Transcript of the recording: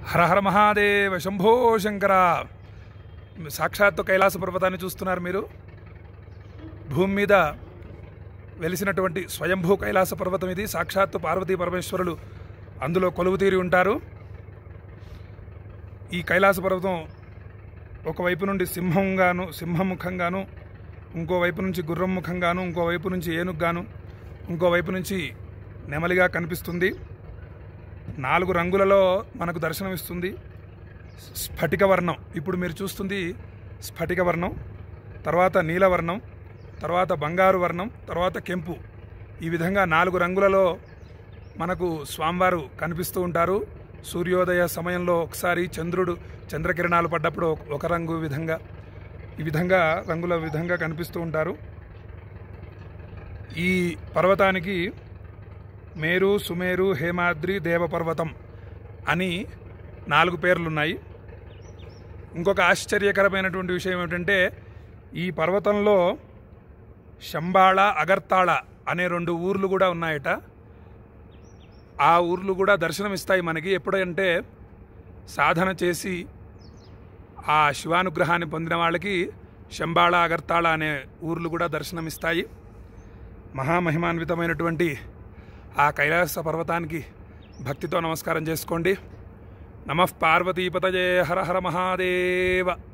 హరహర మహాదేవ శంభో శంకర సాక్షాత్తు కైలాస పర్వతాన్ని చూస్తున్నారు మీరు భూమి మీద వెలిసినటువంటి స్వయంభూ కైలాస పర్వతం ఇది సాక్షాత్తు పార్వతీ పరమేశ్వరులు అందులో కొలువు తీరి ఉంటారు ఈ కైలాస పర్వతం ఒకవైపు నుండి సింహంగాను సింహముఖంగాను ఇంకోవైపు నుంచి గుర్రం ముఖంగాను ఇంకోవైపు నుంచి ఏనుగ్గాను ఇంకోవైపు నుంచి నెమలిగా కనిపిస్తుంది నాలుగు రంగులలో మనకు దర్శనమిస్తుంది స్ఫటిక వర్ణం ఇప్పుడు మీరు చూస్తుంది స్ఫటిక వర్ణం తర్వాత నీలవర్ణం తర్వాత బంగారు వర్ణం తర్వాత కెంపు ఈ విధంగా నాలుగు రంగులలో మనకు స్వామివారు కనిపిస్తూ ఉంటారు సూర్యోదయ సమయంలో ఒకసారి చంద్రుడు చంద్రకిరణాలు పడ్డప్పుడు ఒక- ఒక రంగు విధంగా ఈ విధంగా రంగుల విధంగా కనిపిస్తూ ఉంటారు ఈ పర్వతానికి మేరు సుమేరు హేమాద్రి దేవపర్వతం అని నాలుగు పేర్లున్నాయి ఇంకొక ఆశ్చర్యకరమైనటువంటి విషయం ఏమిటంటే ఈ పర్వతంలో శంబాళ అగర్తాళ అనే రెండు ఊర్లు కూడా ఉన్నాయట ఆ ఊర్లు కూడా దర్శనమిస్తాయి మనకి ఎప్పుడంటే సాధన చేసి ఆ శివానుగ్రహాన్ని పొందిన వాళ్ళకి శంబాళ అగర్తాళ అనే ఊర్లు కూడా దర్శనమిస్తాయి మహామహిమాన్వితమైనటువంటి ఆ కైలాస పర్వతానికి భక్తితో నమస్కారం చేసుకోండి నమః పార్వతీపతయే హర హర మహాదేవ